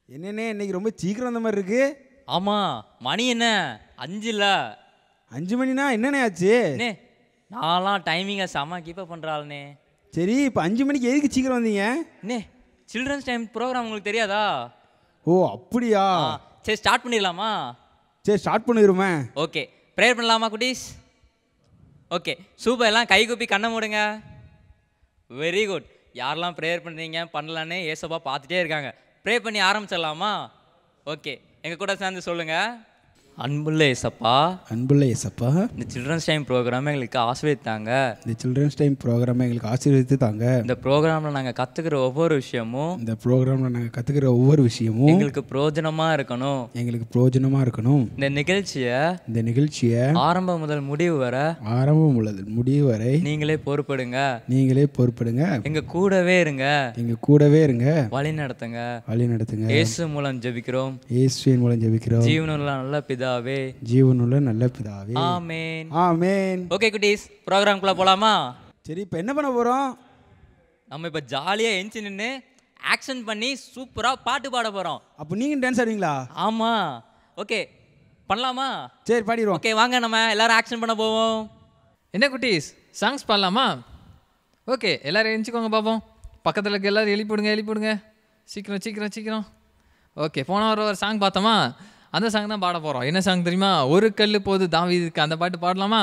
என்னண்ணே இன்னைக்கு ரொம்ப சீக்கிரம் வந்த மாதிரி இருக்கு ஆமாம் மணி என்ன அஞ்சு இல்ல அஞ்சு மணினா என்னண்ணே ஆச்சு அண்ணே நான்லாம் டைமிங்கை செம்ம கீப்பப் பண்ணுறாள்னே சரி இப்போ அஞ்சு மணிக்கு எதுக்கு சீக்கிரம் வந்தீங்க அண்ணே சில்ட்ரன்ஸ் டைம் ப்ரோக்ராம் உங்களுக்கு தெரியாதா ஓ அப்படியா ஆ, சரி ஸ்டார்ட் பண்ணிடலாமா சரி ஸ்டார்ட் பண்ணிடுமே ஓகே ப்ரேயர் பண்ணலாமா குட்டீஸ் ஓகே சூப்பர் எல்லாம் கை கூப்பி கண்ணை மூடுங்க வெரி குட் யாரெல்லாம் ப்ரேயர் பண்ணுறீங்க பண்ணலான்னு ஏசப்பா பார்த்துட்டே இருக்காங்க ப்ரே பண்ணி ஆரம்பிச்சிடலாமா ஓகே எங்கள் கூட சேர்ந்து சொல்லுங்கள் அன்புள்ள ஏசப்பா அன்புள்ள ஏசப்பா இந்த சில்ட்ரன்ஸ் டைம் ப்ரோக்ராம் எங்களுக்கு ஆசிரியத்தாங்க இந்த சில்ட்ரன்ஸ் டைம் ப்ரோக்ராமை எங்களுக்கு ஆசீர்வதித்து தாங்க இந்த ப்ரோக்ராமில் நாங்கள் கற்றுக்கிற ஒவ்வொரு விஷயமும் இந்த ப்ரோக்ராமில் நாங்கள் கற்றுக்கிற ஒவ்வொரு விஷயமும் எங்களுக்கு பிரயோஜனமாக இருக்கணும் எங்களுக்கு பிரயோஜனமாக இருக்கணும் இந்த நிகழ்ச்சியை இந்த நிகழ்ச்சியை ஆரம்பம் முதல் முடிவு வர ஆரம்பம் உள்ளது முடிவு வரை நீங்களே பொறுப்படுங்க நீங்களே பொறுப்படுங்க எங்க கூடவே இருங்க எங்கள் கூடவே இருங்க வழி நடத்துங்க வழி நடத்துங்க இயேசு மூலம் ஜெபிக்கிறோம் இயேசுவின் மூலம் ஜெபிக்கிறோம் ஜீவனுள்ள நல்ல பிதாவே ஜீவனுள்ள நல்ல பிதாவே ஆமென் ஆமேன் ஓகே குட்டீஸ் ப்ரோக்ராம்குள்ள போலாமா சரி இப்போ என்ன பண்ண போகிறோம் நம்ம இப்போ ஜாலியாக எஞ்சி நின்று ஆக்ஷன் பண்ணி சூப்பராக பாட்டு பாட போகிறோம் அப்போ நீங்கள் டான்ஸ் ஆடுவீங்களா ஆமாம் ஓகே பண்ணலாமா சரி பாடிடுவோம் ஓகே வாங்க நம்ம எல்லாரும் ஆக்ஷன் பண்ண போவோம் என்ன குட்டீஸ் சாங்ஸ் பாடலாமா ஓகே எல்லாரும் எழுச்சிக்கோங்க பார்ப்போம் பக்கத்தில் இருக்க எல்லாரும் எழுப்பிடுங்க எழுப்பிடுங்க சீக்கிரம் சீக்கிரம் சீக்கிரம் ஓகே போன வாரம் ஒரு சாங் பார்த்தோமா அந்த சாங் தான் பாட போகிறோம் என்ன சாங் தெரியுமா ஒரு கல் போது தாவீதுக்கு அந்த பாட்டு பாடலாமா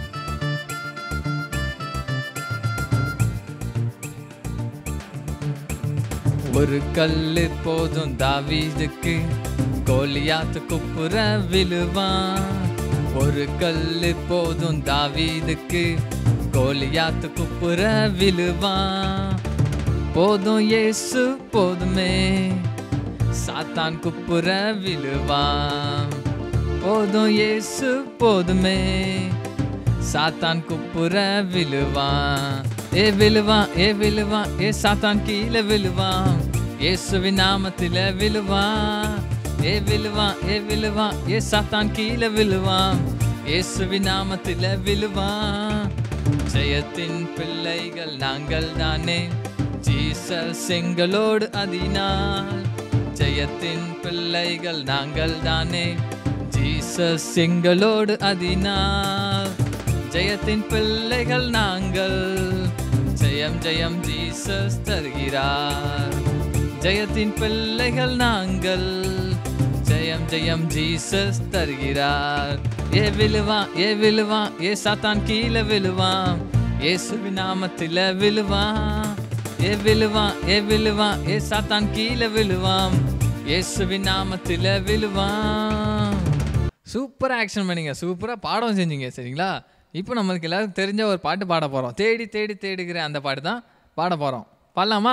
ஒரு கல்லு போதும் தாவீதுக்கு கோலியாத்து குப்புற விழுவான் ஒரு கல்லு போதும் தாவீதுக்கு கோலியாத்து குப்புற விழுவான் போதும் இயேசு போதுமே சாத்தான் குப்புற விழுவான் போதும் இயேசு போதுமே சாத்தான் குப்புற விழுவான் ஏ விழுவான் ஏ விழுவான் ஏ சாத்தான் கீழே விழுவான் இயேசுவின் நாமத்தில விழுவான் ஏ விழுவான் ஏ விழுவான் ஏ சாத்தான் கீழே விழுவான் இயேசுவின் நாமத்தில விழுவான் ஜெயத்தின் பிள்ளைகள் நாங்கள் தானே ஜீசஸ் எங்களோடு அதினால் ஜெயத்தின் பிள்ளைகள் நாங்கள் தானே ஜீசஸ் எங்களோடு அதினால் ஜெயத்தின் பிள்ளைகள் நாங்கள் ஜெயம் ஜெயம் ஜீசஸ் தருகிறார் ஜெயத்தின் பிள்ளைகள் நாங்கள் ஜெயம் ஜெயம் ஜீசஸ் தருகிறார் ஏ விழுவான் ஏ விழுவான் ஏ சாத்தான் கீழே விழுவான் இயேசுவின் நாமத்தில விழுவான் ஏ விழுவான் ஏ விழுவான் ஏ சாத்தான் கீழே விழுவான் இயேசுவின் நாமத்தில விழுவான் சூப்பராக ஆக்ஷன் பண்ணீங்க சூப்பராக பாடம் செஞ்சீங்க சரிங்களா இப்போ நம்மளுக்கு எல்லாருக்கும் தெரிஞ்ச ஒரு பாட்டு பாட போகிறோம் தேடி தேடி தேடுகிற அந்த பாட்டு தான் பாட போகிறோம் பாடலாமா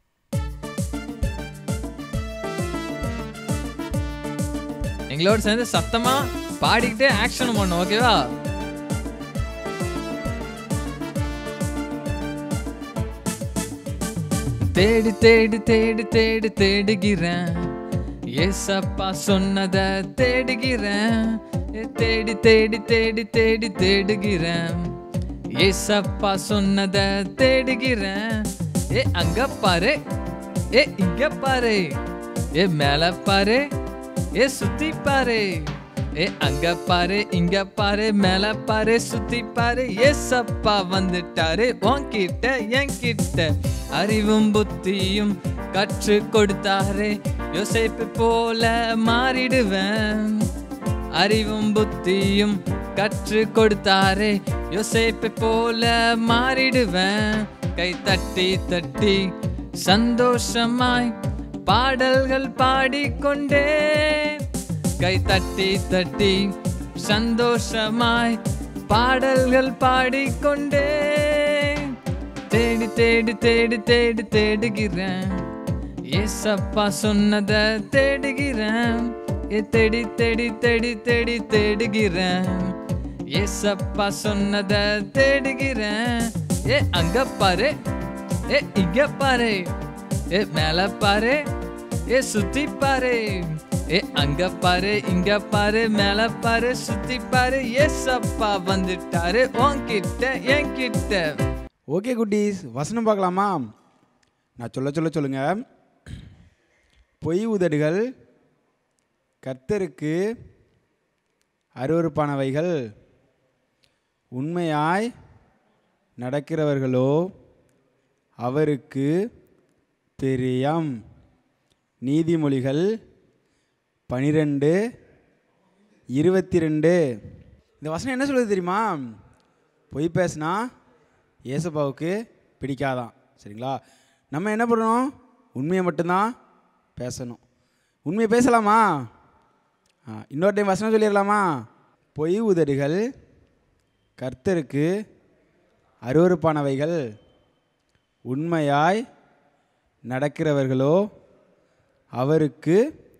எங்களோட சேர்ந்து சத்தமா பாடிக்கிட்டே ஆக்ஷன் பண்ணும் ஓகேவா தேடி தேடி தேடி தேடி தேடுகிறேன் ஏசப்பா சொன்னத தேடுகிறேன் ஏ, தேடி தேடி தேடி தேடி தேடுகிறேன் ஏசப்பா சொன்னத தேடுகிறேன் ஏ அங்க பாரு ஏ இங்க பாரு ஏ மேல பாரு ஏ சுத்தி பாரு ஏ அங்க பாரு இங்க பாரு மேல பாரு சுத்தி பாரு ஏசப்பா வந்துட்டாரு உன்கிட்ட என்கிட்ட அறிவும் புத்தியும் கற்று கொடுத்தாரு யோசேப்பு போல மாறிடுவேன் அறிவும் புத்தியும் கற்று கொடுத்தாரே யோசேப்பை போல மாறிடுவேன் கை தட்டி தட்டி சந்தோஷமாய் பாடல்கள் பாடிக்கொண்டே கை தட்டி தட்டி சந்தோஷமாய் பாடல்கள் பாடிக்கொண்டே தேடி தேடி தேடி தேடி தேடுகிறேன் ஏசப்பா சொன்னத தேடுகிறேன் ஏ தேடி தேடி தேடி தேடி தேடுகிறேன் ஏசப்பா சொன்னத தேடுகிறேன் ஏ அங்க பாரு ஏ இங்க பாரு ஏ மேல பாரு ஏ சுத்தி பாரு ஏ அங்க பாரு இங்க பாரு மேல பாரு சுத்தி பாரு ஏசப்பா வந்துட்டாரு உன்கிட்ட என்கிட்ட ஓகே குட்டீஸ் வசனம் பார்க்கலாமா நான் சொல்ல சொல்ல சொல்லுங்க பொய் உதடுகள் கர்த்தருக்கு அருவருப்பானவைகள் உண்மையாய் நடக்கிறவர்களோ அவருக்கு பிரியம் நீதிமொழிகள் பனிரெண்டு இருபத்தி ரெண்டு இந்த வசனம் என்ன சொல்லுது தெரியுமா பொய் பேசினா ஏசப்பாவுக்கு பிடிக்காதான் சரிங்களா நம்ம என்ன பண்ணணும் உண்மையை மட்டும்தான் பேசணும் உண்மையை பேசலாமா ஆ இன்னொரு டைம் வசனம் சொல்லிடலாமா பொய் உதடுகள் கர்த்தருக்கு அருவருப்பானவைகள் உண்மையாய் நடக்கிறவர்களோ அவருக்கு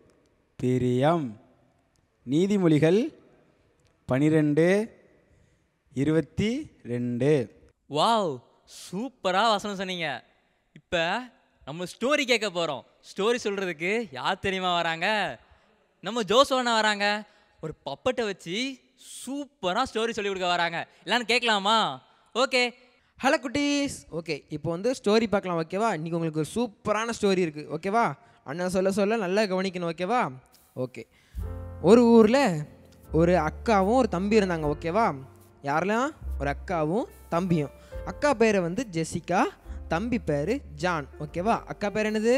பிரியம் நீதிமொழிகள் பனிரெண்டு இருபத்தி ரெண்டு வாவ் சூப்பராக வசனம் சொன்னீங்க இப்போ நம்ம ஸ்டோரி கேட்க போகிறோம் ஸ்டோரி சொல்கிறதுக்கு யார் தெரியுமா வராங்க நம்ம ஜோசோனா வராங்க ஒரு பப்பட்டை வச்சு சூப்பராக ஸ்டோரி சொல்லி கொடுக்க வராங்க எல்லாரும் கேட்கலாமா ஓகே ஹலோ குட்டீஸ் ஓகே இப்போ வந்து ஸ்டோரி பார்க்கலாம் ஓகேவா இன்றைக்கி உங்களுக்கு ஒரு சூப்பரான ஸ்டோரி இருக்குது ஓகேவா அண்ணன் சொல்ல சொல்ல நல்லா கவனிக்கணும் ஓகேவா ஓகே ஒரு ஊரில் ஒரு அக்காவும் ஒரு தம்பி இருந்தாங்க ஓகேவா யாரெல்லாம் ஒரு அக்காவும் தம்பியும் அக்கா பேர் வந்து ஜெசிகா தம்பி பேர் ஜான் ஓகேவா அக்கா பேர் என்னது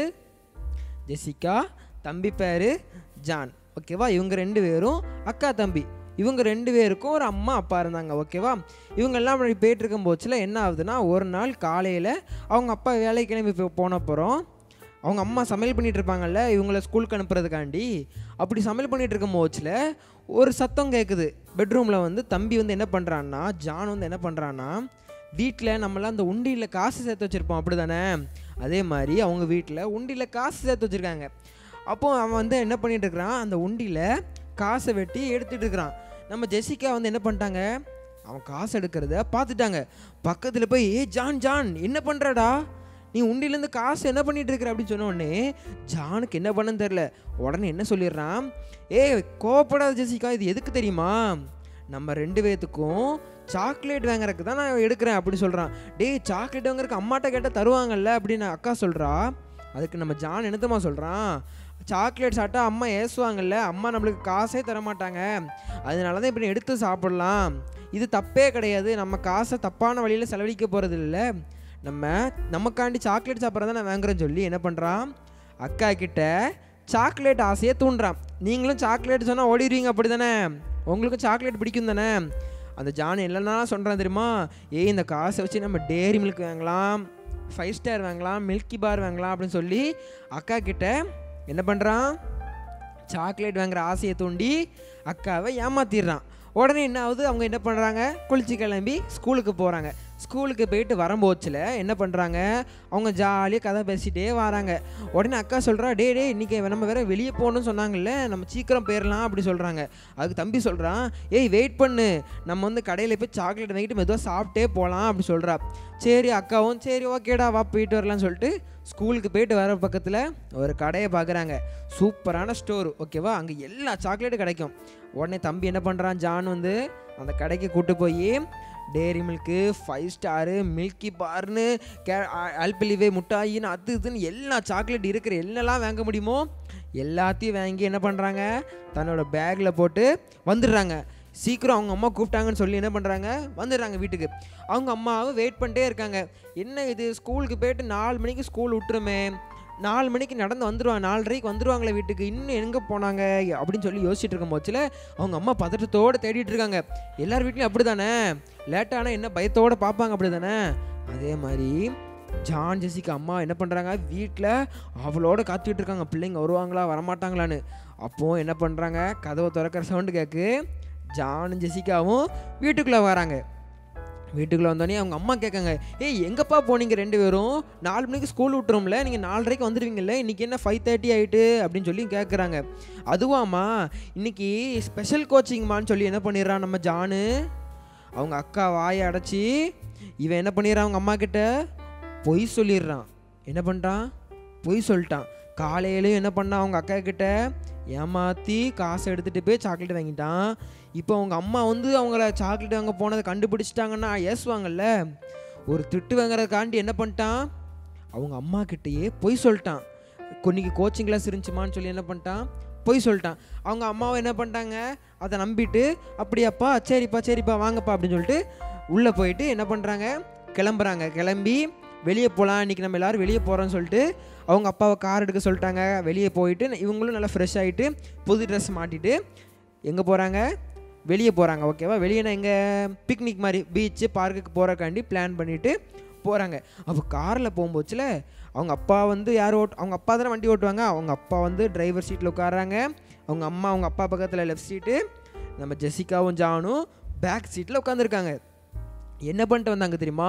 ஜெசிகா தம்பி பேர் ஜான் ஓகேவா இவங்க ரெண்டு பேரும் அக்கா தம்பி இவங்க ரெண்டு பேருக்கும் ஒரு அம்மா அப்பா இருந்தாங்க ஓகேவா இவங்க எல்லாம் அப்படி போயிட்டு இருக்கும் போச்சுல என்ன ஆகுதுன்னா ஒரு நாள் காலையில் அவங்க அப்பா வேலைக்கு கிளம்பி போ- போனப்புறம் அவங்க அம்மா சமையல் பண்ணிட்டு இருப்பாங்கல்ல இவங்கள ஸ்கூலுக்கு அனுப்புறதுக்காண்டி அப்படி சமையல் பண்ணிட்டு இருக்கும் போச்சுல ஒரு சத்தம் கேட்குது பெட்ரூமில் வந்து தம்பி வந்து என்ன பண்ணுறான்னா ஜான் வந்து என்ன பண்ணுறான்னா வீட்டில் நம்மளாம் அந்த உண்டியில் காசு சேர்த்து வச்சுருப்போம் அப்படி தானே அதே மாதிரி அவங்க வீட்டில் உண்டியில் காசு சேர்த்து வச்சுருக்காங்க அப்போ அவன் வந்து என்ன பண்ணிட்டு இருக்கிறான் அந்த உண்டியில் காசை வெட்டி எடுத்துட்டு இருக்கிறான் நம்ம ஜெசிகா வந்து என்ன பண்ணிட்டாங்க அவன் காசு எடுக்கிறத பார்த்துட்டாங்க பக்கத்தில் போய் ஏ ஜான் ஜான் என்ன பண்ணுறடா நீ உண்டியிலேருந்து காசு என்ன பண்ணிட்டு இருக்கிற அப்படின்னு சொன்ன உடனே ஜானுக்கு என்ன பண்ணன்னு தெரில உடனே என்ன சொல்லிடுறான் ஏ கோவப்படாத ஜெசிகா இது எதுக்கு தெரியுமா நம்ம ரெண்டு பேர்த்துக்கும் சாக்லேட் வாங்குறதுக்கு தான் நான் எடுக்கிறேன் அப்படின்னு சொல்கிறான் டேய் சாக்லேட் வாங்குறதுக்கு அம்மாட்ட கேட்டால் தருவாங்கல்ல அப்படின்னு அக்கா சொல்கிறா அதுக்கு நம்ம ஜான் என்னத்தம்மா சொல்கிறான் சாக்லேட் சாப்பிட்டா அம்மா ஏசுவாங்கல்ல அம்மா நம்மளுக்கு காசே தர மாட்டாங்க அதனால தான் இப்படி எடுத்து சாப்பிடலாம் இது தப்பே கிடையாது நம்ம காசை தப்பான வழியில் செலவழிக்க போகிறது இல்லை நம்ம நமக்காண்டி சாக்லேட் சாப்பிட்றத நான் வாங்குறேன்னு சொல்லி என்ன பண்ணுறான் அக்கா கிட்ட சாக்லேட் ஆசையை தூண்டுறான் நீங்களும் சாக்லேட் சொன்னால் ஓடிடுவீங்க அப்படி தானே உங்களுக்கும் சாக்லேட் பிடிக்கும் தானே அந்த ஜான் என்னென்னா சொல்கிறான் தெரியுமா ஏய் இந்த காசை வச்சு நம்ம டேரி மில்க் வாங்கலாம் ஃபைவ் ஸ்டார் வாங்கலாம் மில்கி பார் வாங்கலாம் அப்படின்னு சொல்லி அக்கா கிட்ட என்ன பண்ணுறான் சாக்லேட் வாங்குற ஆசையை தூண்டி அக்காவை ஏமாத்திடுறான் உடனே என்ன ஆகுது அவங்க என்ன பண்ணுறாங்க குளிச்சு கிளம்பி ஸ்கூலுக்கு போகிறாங்க ஸ்கூலுக்கு போயிட்டு வரும்போச்சில் என்ன பண்ணுறாங்க அவங்க ஜாலியாக கதை பேசிகிட்டே வராங்க உடனே அக்கா சொல்கிறா டே டே இன்றைக்கி நம்ம வேற வெளியே போகணும்னு சொன்னாங்கல்ல நம்ம சீக்கிரம் போயிடலாம் அப்படி சொல்கிறாங்க அதுக்கு தம்பி சொல்கிறான் ஏய் வெயிட் பண்ணு நம்ம வந்து கடையில் போய் சாக்லேட் வாங்கிட்டு மெதுவாக சாப்பிட்டே போகலாம் அப்படி சொல்கிறா சரி அக்காவும் சரி ஓகேடா வா போயிட்டு வரலாம்னு சொல்லிட்டு ஸ்கூலுக்கு போயிட்டு வர பக்கத்தில் ஒரு கடையை பார்க்குறாங்க சூப்பரான ஸ்டோர் ஓகேவா அங்கே எல்லா சாக்லேட்டும் கிடைக்கும் உடனே தம்பி என்ன பண்ணுறான் ஜான் வந்து அந்த கடைக்கு கூட்டு போய் Dairy milk Five Star Milky பார்னு கே அல்பலிவே முட்டாயின்னு அது இதுன்னு எல்லா சாக்லேட் இருக்கிற என்னெல்லாம் வாங்க முடியுமோ எல்லாத்தையும் வாங்கி என்ன பண்ணுறாங்க தன்னோட பேக்கில் போட்டு வந்துடுறாங்க சீக்கிரம் அவங்க அம்மா கூப்பிட்டாங்கன்னு சொல்லி என்ன பண்ணுறாங்க வந்துடுறாங்க வீட்டுக்கு அவங்க அம்மாவும் வெயிட் பண்ணிட்டே இருக்காங்க என்ன இது ஸ்கூலுக்கு போயிட்டு நாலு மணிக்கு ஸ்கூல் விட்டுருமே நாலு மணிக்கு நடந்து வந்துடுவாங்க நாலரைக்கு வந்துடுவாங்களே வீட்டுக்கு இன்னும் எங்கே போனாங்க அப்படின்னு சொல்லி யோசிச்சுட்டு இருக்கும் போச்சுல அவங்க அம்மா பதட்டத்தோடு தேடிட்டு இருக்காங்க எல்லார் வீட்லையும் அப்படி தானே லேட்டானா என்ன பயத்தோடு பார்ப்பாங்க அப்படி தானே அதே மாதிரி ஜான் ஜெசிகா அம்மா என்ன பண்ணுறாங்க வீட்டில் அவளோட காத்துக்கிட்டு இருக்காங்க பிள்ளைங்க வருவாங்களா வரமாட்டாங்களான்னு அப்போது என்ன பண்ணுறாங்க கதவை திறக்கிற சவுண்டு கேட்கு ஜானும் ஜெசிகாவும் வீட்டுக்குள்ளே வராங்க வீட்டுக்குள்ளே வந்தோடனே அவங்க அம்மா கேட்காங்க ஏய் எங்கப்பா போனீங்க ரெண்டு பேரும் நாலு மணிக்கு ஸ்கூல் விட்டுரும்ல நீங்கள் நாலரைக்கு வந்துடுவீங்கல்ல இன்றைக்கி என்ன ஃபைவ் தேர்ட்டி ஆகிட்டு அப்படின்னு சொல்லி கேட்குறாங்க அதுவாம்மா இன்னைக்கு ஸ்பெஷல் கோச்சிங்மான்னு சொல்லி என்ன பண்ணிடுறான் நம்ம ஜானு அவங்க அக்கா வாயை அடைச்சி இவன் என்ன பண்ணிடுறான் அவங்க அம்மா கிட்ட பொய் சொல்லிடுறான் என்ன பண்ணுறான் பொய் சொல்லிட்டான் காலையிலையும் என்ன பண்ணான் அவங்க அக்கா கிட்ட ஏமாற்றி காசை எடுத்துகிட்டு போய் சாக்லேட் வாங்கிட்டான் இப்போ அவங்க அம்மா வந்து அவங்கள சாக்லேட் வாங்க போனதை கண்டுபிடிச்சிட்டாங்கன்னா ஏசுவாங்கல்ல ஒரு திட்டு வாங்குறதுக்காண்டி என்ன பண்ணிட்டான் அவங்க அம்மா கிட்டேயே பொய் சொல்லிட்டான் இன்னைக்கு கோச்சிங் கிளாஸ் இருந்துச்சுமான்னு சொல்லி என்ன பண்ணிட்டான் பொய் சொல்லிட்டான் அவங்க அம்மாவை என்ன பண்ணிட்டாங்க அதை நம்பிட்டு அப்படியாப்பா சரிப்பா சரிப்பா வாங்கப்பா அப்படின்னு சொல்லிட்டு உள்ளே போயிட்டு என்ன பண்ணுறாங்க கிளம்புறாங்க கிளம்பி வெளியே போகலாம் இன்றைக்கி நம்ம எல்லோரும் வெளியே போகிறோம்னு சொல்லிட்டு அவங்க அப்பாவை கார் எடுக்க சொல்லிட்டாங்க வெளியே போயிட்டு இவங்களும் நல்லா ஃப்ரெஷ் ஆகிட்டு புது ட்ரெஸ் மாட்டிட்டு எங்கே போகிறாங்க வெளியே போகிறாங்க ஓகேவா வெளியே எங்கே பிக்னிக் மாதிரி பீச்சு பார்க்குக்கு போகிறக்காண்டி பிளான் பண்ணிவிட்டு போகிறாங்க அப்போ காரில் போகும்போச்சுல அவங்க அப்பா வந்து யார் ஓட் அவங்க அப்பா தானே வண்டி ஓட்டுவாங்க அவங்க அப்பா வந்து டிரைவர் சீட்டில் உட்காராங்க அவங்க அம்மா அவங்க அப்பா பக்கத்தில் லெஃப்ட் சீட்டு நம்ம ஜெசிகாவும் ஜானும் பேக் சீட்டில் உட்காந்துருக்காங்க என்ன பண்ணிட்டு வந்தாங்க தெரியுமா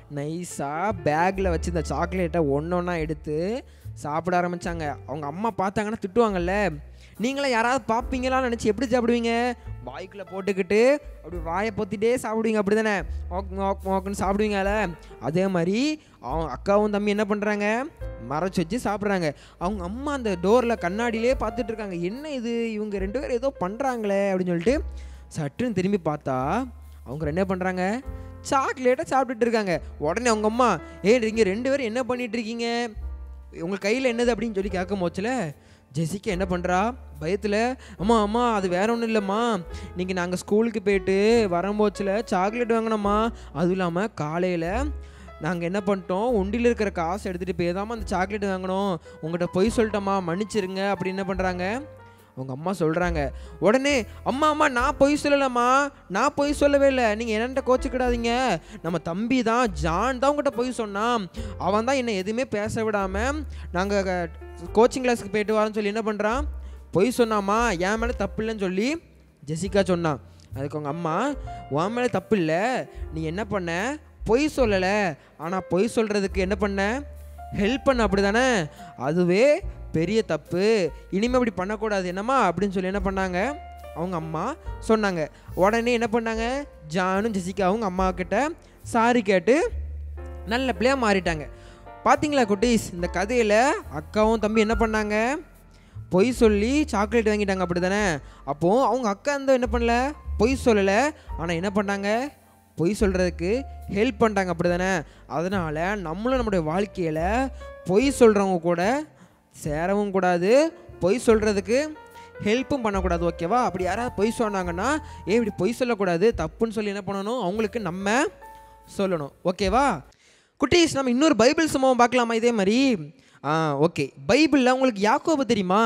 நைஸாக பேக்கில் வச்சு இந்த சாக்லேட்டை ஒன்று ஒன்றா எடுத்து சாப்பிட ஆரம்பித்தாங்க அவங்க அம்மா பார்த்தாங்கன்னா திட்டுவாங்கல்ல நீங்களே யாராவது பார்ப்பீங்களான்னு நினச்சி எப்படி சாப்பிடுவீங்க வாய்க்குள்ளே போட்டுக்கிட்டு அப்படி வாயை பொத்திட்டே சாப்பிடுவீங்க அப்படி தானே ஓக் மோக் மோக்குன்னு சாப்பிடுவீங்கல்ல அதே மாதிரி அவங்க அக்காவும் தம்பி என்ன பண்ணுறாங்க மறைச்சு வச்சு சாப்பிட்றாங்க அவங்க அம்மா அந்த டோரில் கண்ணாடியிலே பார்த்துட்டு இருக்காங்க என்ன இது இவங்க ரெண்டு பேரும் ஏதோ பண்ணுறாங்களே அப்படின்னு சொல்லிட்டு சட்டுன்னு திரும்பி பார்த்தா அவங்க என்ன பண்ணுறாங்க சாக்லேட்டை சாப்பிட்டுட்டு இருக்காங்க உடனே அவங்க அம்மா ஏ நீங்கள் ரெண்டு பேரும் என்ன பண்ணிட்டு இருக்கீங்க உங்கள் கையில் என்னது அப்படின்னு சொல்லி கேட்கும் போச்சுல ஜெசிகா என்ன பண்ணுறா பயத்தில் அம்மா அம்மா அது வேற ஒன்றும் இல்லைம்மா இன்றைக்கி நாங்கள் ஸ்கூலுக்கு போயிட்டு வரும்போச்சில் சாக்லேட் வாங்கினோம்மா அதுவும் இல்லாமல் காலையில் நாங்கள் என்ன பண்ணிட்டோம் உண்டியில் இருக்கிற காசு எடுத்துகிட்டு போய் அந்த சாக்லேட் வாங்கினோம் உங்கள்கிட்ட பொய் சொல்லிட்டோம்மா மன்னிச்சிருங்க அப்படி என்ன பண்ணுறாங்க அவங்க அம்மா சொல்கிறாங்க உடனே அம்மா அம்மா நான் பொய் சொல்லலம்மா நான் பொய் சொல்லவே இல்லை நீங்கள் என்னன்ட்ட கோச்சிக்கிடாதீங்க நம்ம தம்பி தான் ஜான் தான் உங்கள்கிட்ட பொய் சொன்னான் அவன் தான் என்னை எதுவுமே பேச விடாமல் நாங்கள் கோச்சிங் கிளாஸுக்கு போயிட்டு வரோன்னு சொல்லி என்ன பண்ணுறான் பொய் சொன்னாமா என் மேலே தப்பு இல்லைன்னு சொல்லி ஜெசிகா சொன்னான் அதுக்கு அவங்க அம்மா உன் மேலே தப்பு இல்லை நீ என்ன பண்ண பொய் சொல்லலை ஆனால் பொய் சொல்கிறதுக்கு என்ன பண்ண ஹெல்ப் பண்ண அப்படி தானே அதுவே பெரிய தப்பு இனிமேல் அப்படி பண்ணக்கூடாது என்னம்மா அப்படின்னு சொல்லி என்ன பண்ணாங்க அவங்க அம்மா சொன்னாங்க உடனே என்ன பண்ணாங்க ஜானும் ஜெசிகாவும் அம்மா கிட்ட சாரி கேட்டு நல்ல பிள்ளையாக மாறிட்டாங்க பார்த்தீங்களா குட்டீஸ் இந்த கதையில் அக்காவும் தம்பி என்ன பண்ணாங்க பொய் சொல்லி சாக்லேட் வாங்கிட்டாங்க அப்படி தானே அப்போது அவங்க அக்கா வந்து என்ன பண்ணல பொய் சொல்லலை ஆனால் என்ன பண்ணாங்க பொய் சொல்கிறதுக்கு ஹெல்ப் பண்ணிட்டாங்க அப்படி தானே அதனால் நம்மளும் நம்மளுடைய வாழ்க்கையில் பொய் சொல்கிறவங்க கூட சேரவும் கூடாது பொய் சொல்கிறதுக்கு ஹெல்ப்பும் பண்ணக்கூடாது ஓகேவா அப்படி யாராவது பொய் சொன்னாங்கன்னா ஏன் இப்படி பொய் சொல்லக்கூடாது தப்புன்னு சொல்லி என்ன பண்ணணும் அவங்களுக்கு நம்ம சொல்லணும் ஓகேவா குட்டீஸ் நம்ம இன்னொரு பைபிள் சம்பவம் பார்க்கலாமா இதே மாதிரி ஆ ஓகே பைபிளில் உங்களுக்கு யாக்கோபு தெரியுமா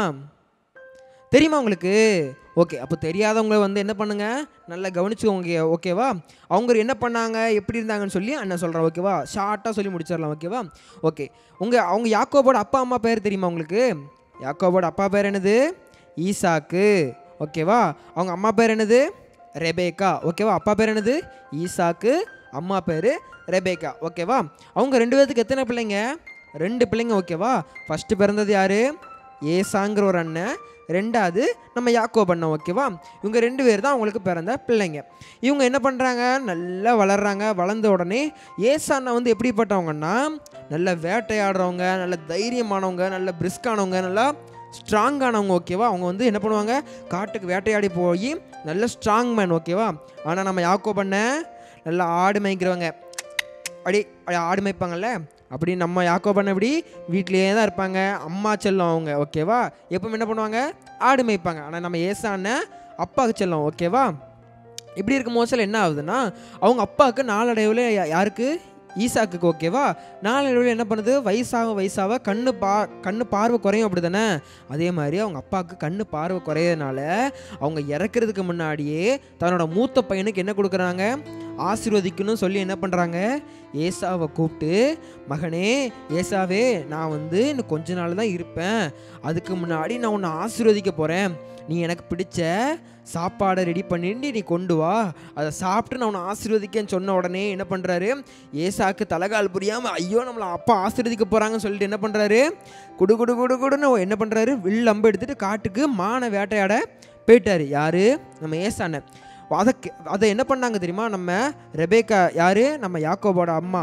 தெரியுமா உங்களுக்கு ஓகே அப்போ தெரியாதவங்க வந்து என்ன பண்ணுங்க நல்லா கவனிச்சுக்கோங்க ஓகேவா அவங்க என்ன பண்ணாங்க எப்படி இருந்தாங்கன்னு சொல்லி அண்ணன் சொல்கிறேன் ஓகேவா ஷார்ட்டாக சொல்லி முடிச்சிடலாம் ஓகேவா ஓகே உங்கள் அவங்க யாக்கோபோட அப்பா அம்மா பேர் தெரியுமா உங்களுக்கு யாக்கோபோட அப்பா பேர் என்னது ஈசாக்கு ஓகேவா அவங்க அம்மா பேர் என்னது ரெபேக்கா ஓகேவா அப்பா பேர் என்னது ஈசாக்கு அம்மா பேர் ரெபேக்கா ஓகேவா அவங்க ரெண்டு பேர்த்துக்கு எத்தனை பிள்ளைங்க ரெண்டு பிள்ளைங்க ஓகேவா ஃபஸ்ட்டு பிறந்தது யார் ஏசாங்கிற ஒரு அண்ணன் ரெண்டாவது நம்ம யாக்கோப் அண்ணன் ஓகேவா இவங்க ரெண்டு பேர் தான் அவங்களுக்கு பிறந்த பிள்ளைங்க இவங்க என்ன பண்ணுறாங்க நல்லா வளர்றாங்க வளர்ந்த உடனே ஏசா அண்ணன் வந்து எப்படிப்பட்டவங்கன்னா நல்ல வேட்டையாடுறவங்க நல்ல தைரியமானவங்க நல்ல பிரிஸ்கானவங்க நல்லா ஸ்ட்ராங்கானவங்க ஓகேவா அவங்க வந்து என்ன பண்ணுவாங்க காட்டுக்கு வேட்டையாடி போய் நல்ல ஸ்ட்ராங் மேன் ஓகேவா ஆனால் நம்ம யாக்கோ பண்ண நல்லா ஆடு மேய்க்கிறவங்க அப்படி அப்படி ஆடு மேய்ப்பாங்கல்ல அப்படி நம்ம யாக்கோ பண்ண இப்படி வீட்லேயே தான் இருப்பாங்க அம்மா செல்லம் அவங்க ஓகேவா எப்பவும் என்ன பண்ணுவாங்க ஆடு மேய்ப்பாங்க ஆனால் நம்ம ஏசான அப்பாவுக்கு செல்லம் ஓகேவா இப்படி இருக்கும் மோசத்தில் என்ன ஆகுதுன்னா அவங்க அப்பாவுக்கு நாளடைவில் யா- யாருக்கு ஈசாக்குக்கு ஓகேவா நாளடைவில் என்ன பண்ணுது வயசாக வயசாக கண்ணு பா கண்ணு பார்வை குறையும் அப்படி தானே அதே மாதிரி அவங்க அப்பாவுக்கு கண்ணு பார்வை குறையறதுனால அவங்க இறக்குறதுக்கு முன்னாடியே தன்னோட மூத்த பையனுக்கு என்ன கொடுக்குறாங்க ஆசீர்வதிக்கணும் சொல்லி என்ன பண்ணுறாங்க ஏசாவை கூப்பிட்டு மகனே ஏசாவே நான் வந்து இன்னும் கொஞ்ச நாள் தான் இருப்பேன் அதுக்கு முன்னாடி நான் உன்னை ஆசீர்வதிக்க போகிறேன் நீ எனக்கு பிடிச்ச சாப்பாடை ரெடி பண்ணிட்டு நீ கொண்டு வா அதை சாப்பிட்டு நான் உன்னை ஆசீர்வதிக்கன்னு சொன்ன உடனே என்ன பண்ணுறாரு ஏசாக்கு தலைகால் புரியாமல் ஐயோ நம்மளை அப்பா ஆசீர்வதிக்க போகிறாங்கன்னு சொல்லிட்டு என்ன பண்ணுறாரு குடு குடு குடு குடுன்னு என்ன பண்ணுறாரு வில் அம்பு எடுத்துட்டு காட்டுக்கு மான வேட்டையாட போயிட்டாரு யாரு நம்ம ஏசான அதை கே- அதை என்ன பண்ணாங்க தெரியுமா நம்ம ரெபேக்கா யாரு நம்ம யாக்கோபோட அம்மா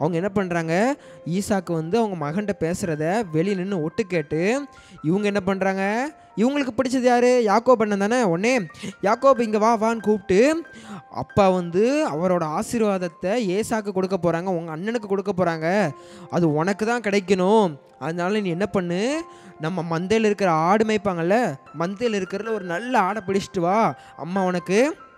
அவங்க என்ன பண்ணுறாங்க ஈசாக்கு வந்து அவங்க மகன்கிட்ட பேசுகிறத வெளியே நின்று ஒட்டு கேட்டு இவங்க என்ன பண்ணுறாங்க இவங்களுக்கு பிடிச்சது யார் யாக்கோப் அண்ணன் தானே உடனே யாக்கோப் இங்கே வா வான்னு கூப்பிட்டு அப்பா வந்து அவரோட ஆசீர்வாதத்தை ஏசாக்கு கொடுக்க போகிறாங்க உங்கள் அண்ணனுக்கு கொடுக்க போகிறாங்க அது உனக்கு தான் கிடைக்கணும் அதனால நீ என்ன பண்ணு நம்ம மந்தையில் இருக்கிற ஆடு மேய்ப்பாங்கல்ல மந்தையில் இருக்கிறதுல ஒரு நல்ல ஆடை பிடிச்சிட்டு வா அம்மா உனக்கு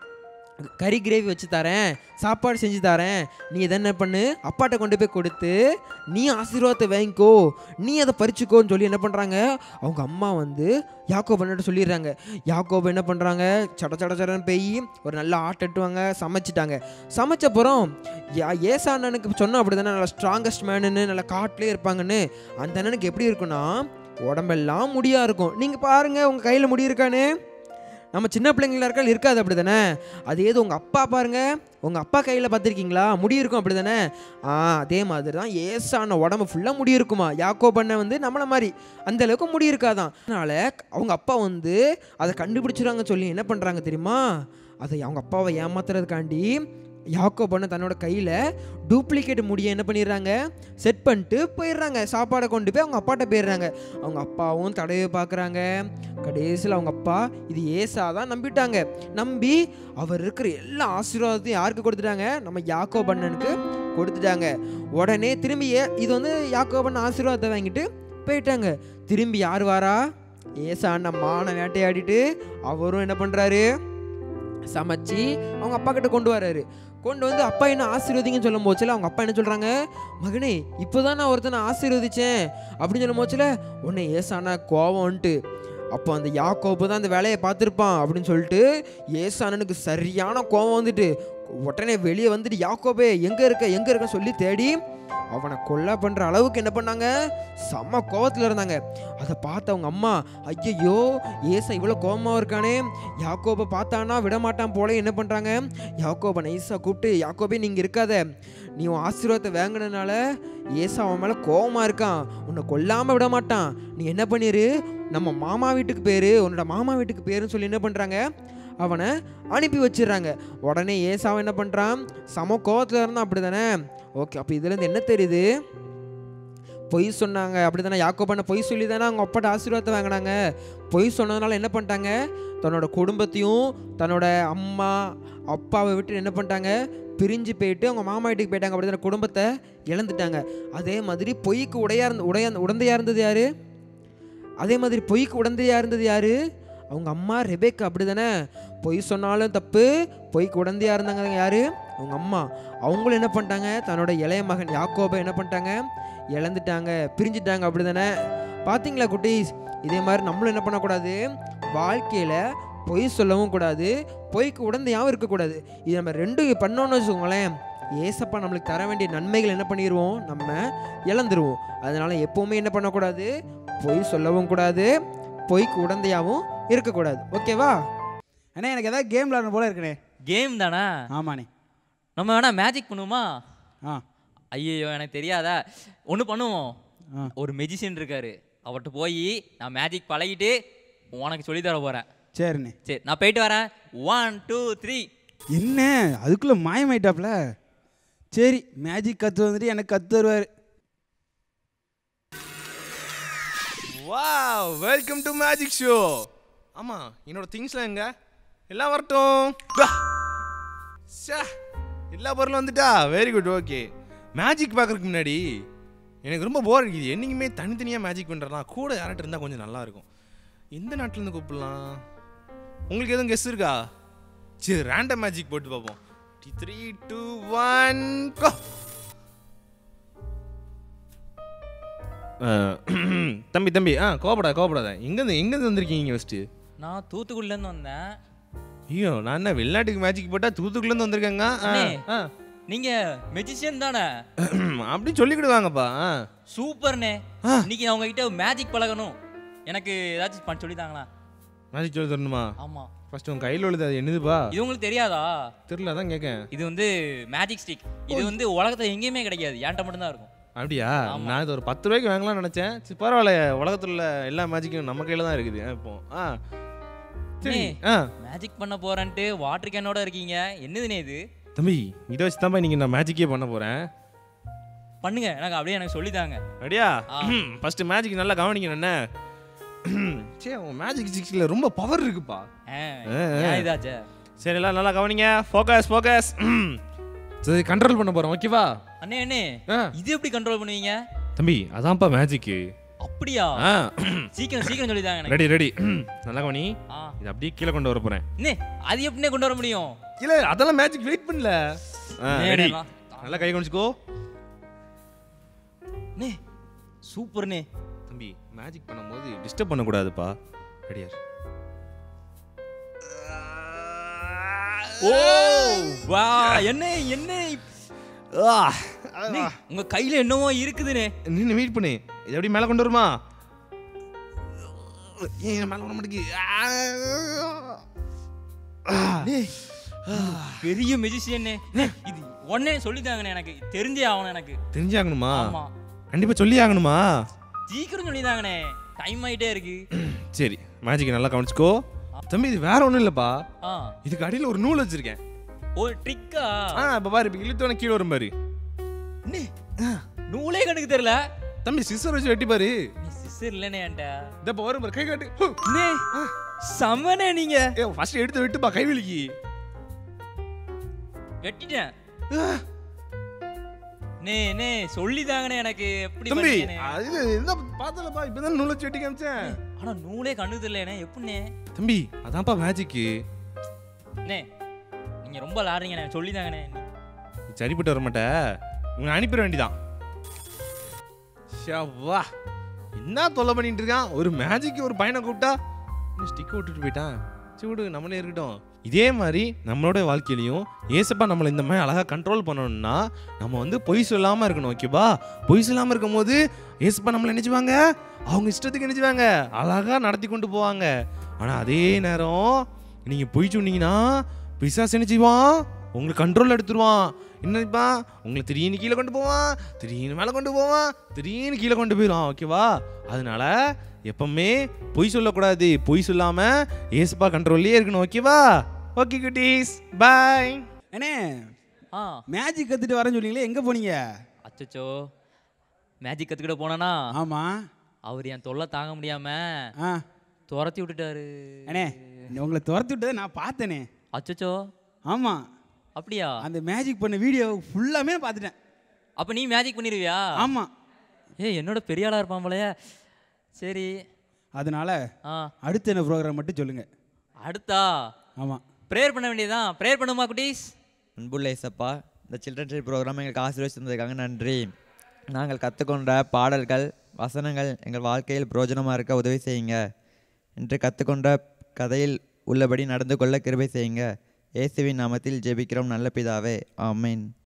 கறி கிரேவி வச்சு தரேன் சாப்பாடு செஞ்சு தரேன் நீ இதை என்ன பண்ணு அப்பாட்ட கொண்டு போய் கொடுத்து நீ ஆசீர்வாதத்தை வாங்கிக்கோ நீ அதை பறிச்சுக்கோன்னு சொல்லி என்ன பண்ணுறாங்க அவங்க அம்மா வந்து யாக்கோப் பண்ணிட்டு சொல்லிடுறாங்க யாக்கோப் என்ன பண்ணுறாங்க சட சட சடன்னு போய் ஒரு நல்ல ஆட்டட்டுவாங்க சமைச்சிட்டாங்க சமைச்சப்புறம் யா ஏசா அண்ணனுக்கு சொன்னோம் அப்படி தானே நல்லா ஸ்ட்ராங்கஸ்ட் மேனுன்னு நல்லா காட்டிலே இருப்பாங்கன்னு அந்த அண்ணனுக்கு எப்படி இருக்குன்னா உடம்பெல்லாம் முடியாக இருக்கும் நீங்கள் பாருங்கள் உங்கள் கையில் முடி இருக்கானே நம்ம சின்ன பிள்ளைங்களா இருக்கால் இருக்காது அப்படி தானே அது ஏது உங்கள் அப்பா பாருங்க உங்கள் அப்பா கையில் பார்த்துருக்கீங்களா முடி இருக்கும் அப்படி தானே ஆ அதே மாதிரி தான் ஏசான உடம்பு ஃபுல்லாக முடி இருக்குமா யாக்கோ பண்ண வந்து நம்மளை மாதிரி அந்த அளவுக்கு முடி இருக்காதான் அதனால் அவங்க அப்பா வந்து அதை கண்டுபிடிச்சிருவாங்க சொல்லி என்ன பண்ணுறாங்க தெரியுமா அதை அவங்க அப்பாவை ஏமாத்துறதுக்காண்டி யாக்கோ பண்ண தன்னோட கையில் டூப்ளிகேட் முடியை என்ன பண்ணிடுறாங்க செட் பண்ணிட்டு போயிடுறாங்க சாப்பாடை கொண்டு போய் அவங்க அப்பாட்ட போயிடுறாங்க அவங்க அப்பாவும் தடவை பார்க்குறாங்க கடைசியில் அவங்க அப்பா இது ஏசா தான் நம்பிட்டாங்க நம்பி அவர் இருக்கிற எல்லா ஆசீர்வாதத்தையும் யாருக்கு கொடுத்துட்டாங்க நம்ம யாக்கோ பண்ணனுக்கு கொடுத்துட்டாங்க உடனே திரும்பி ஏ இது வந்து யாக்கோ பண்ண ஆசீர்வாதத்தை வாங்கிட்டு போயிட்டாங்க திரும்பி யார் வாரா ஏசா அண்ணன் மானை வேட்டையாடிட்டு அவரும் என்ன பண்ணுறாரு சமைச்சு அவங்க அப்பா கிட்ட கொண்டு வராரு கொண்டு வந்து அப்பா என்ன ஆசீர்வதிங்கன்னு சொல்லும் போச்சுல அவங்க அப்பா என்ன சொல்கிறாங்க மகனே இப்போதான் நான் ஒருத்தனை ஆசீர்வதிச்சேன் அப்படின்னு சொல்லும் போச்சுல உன்னை ஏசானா கோவம்ன்ட்டு அப்போ அந்த யாக்கோப்பு தான் அந்த வேலையை பார்த்துருப்பான் அப்படின்னு சொல்லிட்டு ஏசானனுக்கு சரியான கோவம் வந்துட்டு உடனே வெளியே வந்துட்டு யாக்கோபே எங்கே இருக்க எங்கே இருக்க சொல்லி தேடி அவனை கொலை பண்ணுற அளவுக்கு என்ன பண்ணாங்க செம்ம கோவத்தில் இருந்தாங்க அதை பார்த்த அவங்க அம்மா ஐயையோ ஏசா இவ்வளோ கோவமாக இருக்கானே யாக்கோபை பார்த்தானா விட மாட்டான் போல என்ன பண்ணுறாங்க யாக்கோபை நைஸாக கூப்பிட்டு யாக்கோபே நீங்கள் இருக்காத நீ உன் ஆசீர்வாதத்தை வாங்கினனால ஏசா அவன் மேலே கோவமாக இருக்கான் உன்னை கொல்லாமல் விட மாட்டான் நீ என்ன பண்ணிரு நம்ம மாமா வீட்டுக்கு பேர் உன்னோட மாமா வீட்டுக்கு பேருன்னு சொல்லி என்ன பண்ணுறாங்க அவனை அனுப்பி வச்சிடுறாங்க உடனே ஏசாவை என்ன பண்ணுறான் சம கோவத்தில் இருந்தான் அப்படி தானே ஓகே அப்போ இதுலேருந்து என்ன தெரியுது பொய் சொன்னாங்க அப்படி தானே யாக்கோ பண்ண பொய் சொல்லி தானே அவங்க அப்பாட்ட ஆசீர்வாதத்தை வாங்கினாங்க பொய் சொன்னதுனால என்ன பண்ணிட்டாங்க தன்னோட குடும்பத்தையும் தன்னோட அம்மா அப்பாவை விட்டு என்ன பண்ணிட்டாங்க பிரிஞ்சு போயிட்டு அவங்க மாமா வீட்டுக்கு போயிட்டாங்க அப்படி தானே குடும்பத்தை இழந்துட்டாங்க அதே மாதிரி பொய்க்கு உடையா இருந்த உடைய உடந்தையாக இருந்தது யாரு அதே மாதிரி பொய்க்கு உடந்தையாக இருந்தது யாரு அவங்க அம்மா ரெபேக்கா அப்படி தானே பொய் சொன்னாலும் தப்பு பொய்க்கு உடந்தையாக இருந்தாங்க யாரு அவங்க அம்மா அவங்களும் என்ன பண்ணிட்டாங்க தன்னோட இளைய மகன் யாக்கோபை என்ன பண்ணிட்டாங்க இழந்துட்டாங்க பிரிஞ்சுட்டாங்க அப்படி தானே பார்த்தீங்களா குட்டீஸ் இதே மாதிரி நம்மளும் என்ன பண்ணக்கூடாது வாழ்க்கையில் பொய் சொல்லவும் கூடாது பொய்க்கு உடந்தையாகவும் இருக்கக்கூடாது இது நம்ம ரெண்டும் பண்ணோன்னு வச்சுக்கோங்களேன் ஏசப்பா நம்மளுக்கு தர வேண்டிய நன்மைகள் என்ன பண்ணிடுவோம் நம்ம இழந்துருவோம் அதனால எப்போவுமே என்ன பண்ணக்கூடாது பொய் சொல்லவும் கூடாது பொய்க்கு உடந்தையாகவும் இருக்கக்கூடாது ஓகேவா அண்ணே எனக்கு ஏதாவது கேம் விளாடணும் போல இருக்குண்ணே கேம் தானே ஆமாண்ணே நம்ம வேணா மேஜிக் பண்ணுவோமா ஆ ஐயோ எனக்கு தெரியாதா ஒன்று பண்ணுவோம் ஆ. ஒரு மெஜிஷியன் இருக்காரு அவர்கிட்ட போய் நான் மேஜிக் பழகிட்டு உனக்கு சொல்லித் தர போகிறேன் சரிண்ணே சரி நான் போயிட்டு வரேன் ஒன் டூ த்ரீ என்ன அதுக்குள்ளே மாயமாயிட்டாப்ல சரி மேஜிக் கற்று வந்துட்டு எனக்கு கற்று தருவார் wow welcome to magic show ஆமா என்னோட திங்ஸ்லாம் எங்க எல்லாம் வரட்டும் பா. ச்சே, எல்லா பொருளும் வந்துட்டா வெரி குட் ஓகே மேஜிக் பார்க்கறதுக்கு முன்னாடி எனக்கு ரொம்ப போர் அடிக்குது என்னைக்குமே தனித்தனியாக மேஜிக் பண்ணுறலாம் கூட யார்கிட்ட இருந்தால் கொஞ்சம் நல்லா இருக்கும் எந்த நாட்டிலேருந்து கூப்பிடலாம் உங்களுக்கு எதுவும் கெஸ் இருக்கா சரி ரேண்டம் மேஜிக் போட்டு பார்ப்போம் த்ரீ டூ ஒன் கோ தம்பி தம்பி ஆ கோபப்படாத கோபப்படாத எங்கேருந்து எங்கேருந்து வந்திருக்கீங்க ஃபஸ்ட்டு நான் தூத்துக்குடிலேருந்து வந்தேன் ஐயோ நான் என்ன வெளிநாட்டுக்கு மேஜிக் போட்டால் தூத்துக்குள்ளேருந்து வந்திருக்கேங்க ஆ, அண்ணே. ஆ. நீங்கள் மெஜிஷியன் தானே அப்படி சொல்லிக்கிடுவாங்கப்பா ஆ. சூப்பர்ண்ணே ஆ. இன்னைக்கு நான் உங்ககிட்ட மேஜிக் பழகணும் எனக்கு ஏதாச்சும் பண்ண சொல்லித்தாங்களா மேஜிக் சொல்லி தரணுமா ஆமாம் ஃபர்ஸ்ட் உன் கையில் உள்ளது அது என்னதுப்பா இது உங்களுக்கு தெரியாதா தெரியல தான் கேட்கேன் இது வந்து மேஜிக் ஸ்டிக் இது வந்து உலகத்துல எங்கேயுமே கிடைக்காது என்கிட்ட மட்டும்தான் இருக்கும் அப்படியா நான் இது ஒரு பத்து ரூபாய்க்கு வாங்கலாம்னு நினச்சேன் சரி பரவாயில்ல உலகத்தில் உள்ள எல்லா மேஜிக்கும் நம்ம கையில் தான் இருக்குது ஆ, இப்போ ஆ சரி அண்ணே. ஆ மேஜிக் பண்ண போறேன்ட்டு வாட்டர் கேனோட இருக்கீங்க என்னதுனே இது தம்பி இதை வச்சு தான் நீங்கள் நான் மேஜிக்கே பண்ண போகிறேன் பண்ணுங்க எனக்கு அப்படியே எனக்கு சொல்லித்தாங்க ரெடியா ஆ. ஃபர்ஸ்ட் மேஜிக் நல்லா கவனிக்கணும் என்ன சே உன் மேஜிக் சிக்ஸில் ரொம்ப பவர் இருக்குப்பா ஆ, ஆ, ஆ. ஏன் இதாச்சே சரி எல்லாம் நல்லா கவனிங்க ஃபோக்கஸ் ஃபோக்கஸ் சரி கண்ட்ரோல் பண்ண போகிறோம் ஓகேவா அண்ணே அண்ணே ஆ. இது எப்படி கண்ட்ரோல் பண்ணுவீங்க தம்பி அதான்ப்பா மேஜிக்கு அப்படியா ஆ சீக்கிரம் சீக்கிரம் சொல்லித்தாங்க எனக்கு ரெடி ரெடி நல்லா கவனி ஆ இது அப்படியே கீழே கொண்டு வர போகிறேன் அண்ணே அது எப்படிண்ணே கொண்டு வர முடியும் இல்லை அதெல்லாம் மேஜிக் வெயிட் பண்ணல அண்ணே, ரெடி நான் நல்லா கை குனிச்சுக்கோ அண்ணே சூப்பர்ண்ணே தம்பி மேஜிக் பண்ணும்போது டிஸ்டர்ப் பண்ணக்கூடாதுப்பா ரெடியா ஓ வா என்ன என்ன அண்ணே, உங்க கையில என்னவோ இருக்குதுண்ணே நின்று வெயிட் பண்ணு இது எப்படி மேலே கொண்டு வருமா ஏன் மேலே வர மாட்டேங்குது அண்ணே, பெரிய மெஜிஷியன்னே இது உடனே சொல்லித்தாங்கண்ணே எனக்கு தெரிஞ்சே ஆகணும் எனக்கு தெரிஞ்சாகணுமா ஆமா கண்டிப்பாக சொல்லி ஆகணுமா சீக்கிரம் சொல்லிதாங்கண்ணே டைம் ஆயிட்டே இருக்கு சரி மேஜிக் நல்லா கவனிச்சுக்கோ தம்பி இது வேற ஒன்றும் இல்லைப்பா ஆ இதுக்கு அடியில் ஒரு நூல் வச்சிருக்கேன் ஓ ட்ரிக்கா ஆ இப்போ பாரு இப்போ இழுத்தோட கீழே வரும் பாரு அண்ணே, நூலே கணக்கு தெரியல தம்பி சிஸ்டர் வச்சு வெட்டி பாரு நீ சிஸ்டர் இல்லைண்ணே என்கிட்ட இந்த இப்போ வரும் பாரு கை காட்டு ஹு. அண்ணே, செம்மனே நீங்க ஏ ஃபர்ஸ்ட் எடுத்து வெட்டுப்பா கை வலிக்கு வெட்டிட்டேன் நே நே சொல்லிதாங்கண்ணே எனக்கு எப்படி தம்பி பண்ணீங்கண்ணே? அது என்ன பார்த்தலப்பா இப்பதான் நூல் வச்சு வெட்டி காமிச்சேன் ஆனா நூலே கண்ணு தெரியலண்ணே எப்படிண்ணே தம்பி அதான்ப்பா மேஜிக்கு அண்ணே நீங்க ரொம்ப விளாடுறீங்கண்ணே சொல்லிதாங்கண்ணே சரிப்பட்டு வர மாட்டே உங்களை அனுப்பிட வேண்டிதான் ஷவா என்ன தொல்லை பண்ணிட்டு இருக்கான் ஒரு மேஜிக்கு ஒரு பையனை கூப்பிட்டா இன்னும் ஸ்டிக்கை விட்டுட்டு போயிட்டான் சரி விடு நம்மளே இருக்கட்டும் இதே மாதிரி நம்மளோட வாழ்க்கையிலையும் ஏசப்பா நம்மளை இந்த மாதிரி அழகாக கண்ட்ரோல் பண்ணணும்னா நம்ம வந்து பொய் சொல்லாமல் இருக்கணும் ஓகேவா பொய் சொல்லாமல் இருக்கும்போது ஏசப்பா நம்மளை நினைச்சுவாங்க அவங்க இஷ்டத்துக்கு நினைச்சுவாங்க அழகாக நடத்தி கொண்டு போவாங்க ஆனால் அதே நேரம் நீங்கள் பொய் சொன்னீங்கன்னா பிசாசு என்ன செய்வான் உங்களுக்கு கண்ட்ரோல் எடுத்துருவான் என்னப்பா உங்களை திடீர்னு கீழே கொண்டு போவான் திடீர்னு மேலே கொண்டு போவான் திடீர்னு கீழே கொண்டு போயிடுவான் ஓகேவா அதனால எப்பவுமே பொய் சொல்லக்கூடாது பொய் சொல்லாம ஏசப்பா கண்ட்ரோல்லே இருக்கணும் ஓகேவா ஓகே குட்டீஸ் பாய் அண்ணே ஆ மேஜிக் கற்றுட்டு வரேன்னு சொன்னீங்களே எங்கே போனீங்க அச்சச்சோ மேஜிக் கத்துக்கிட்ட போனானா ஆமாம் அவர் என் தொல்லை தாங்க முடியாம ஆ துரத்தி விட்டுட்டாரு அண்ணே உங்களை துரத்தி விட்டதை நான் பார்த்தேனே அச்சச்சோ ஆமாம் அப்படியா அந்த மேஜிக் பண்ண வீடியோ ஃபுல்லாமே பார்த்துட்டேன் அப்ப நீ மேஜிக் பண்ணிருவியா ஆமாம் ஏய் என்னோட பெரிய ஆளா இருப்பான் போலயே சரி அதனால ஆ அடுத்த என்ன ப்ரோக்ராம் மட்டும் சொல்லுங்கள் அடுத்தா ஆமாம் ப்ரேயர் பண்ண வேண்டியதுதான் ப்ரேயர் பண்ணுமா குட்டீஸ் அன்புள்ள ஏசப்பா இந்த சில்ட்ரன் டே ப்ரோக்ராம் எங்களுக்கு ஆசீர்வதித்ததுக்காக நன்றி நாங்கள் கற்றுக்கொண்ட பாடல்கள் வசனங்கள் எங்கள் வாழ்க்கையில் பிரயோஜனமாக இருக்க உதவி செய்யுங்க என்று கற்றுக்கொண்ட கதையில் உள்ளபடி நடந்து கொள்ள கிருபை செய்யுங்க இயேசுவின் நாமத்தில் ஜெபிக்கிறோம் நல்ல பிதாவே ஆமென்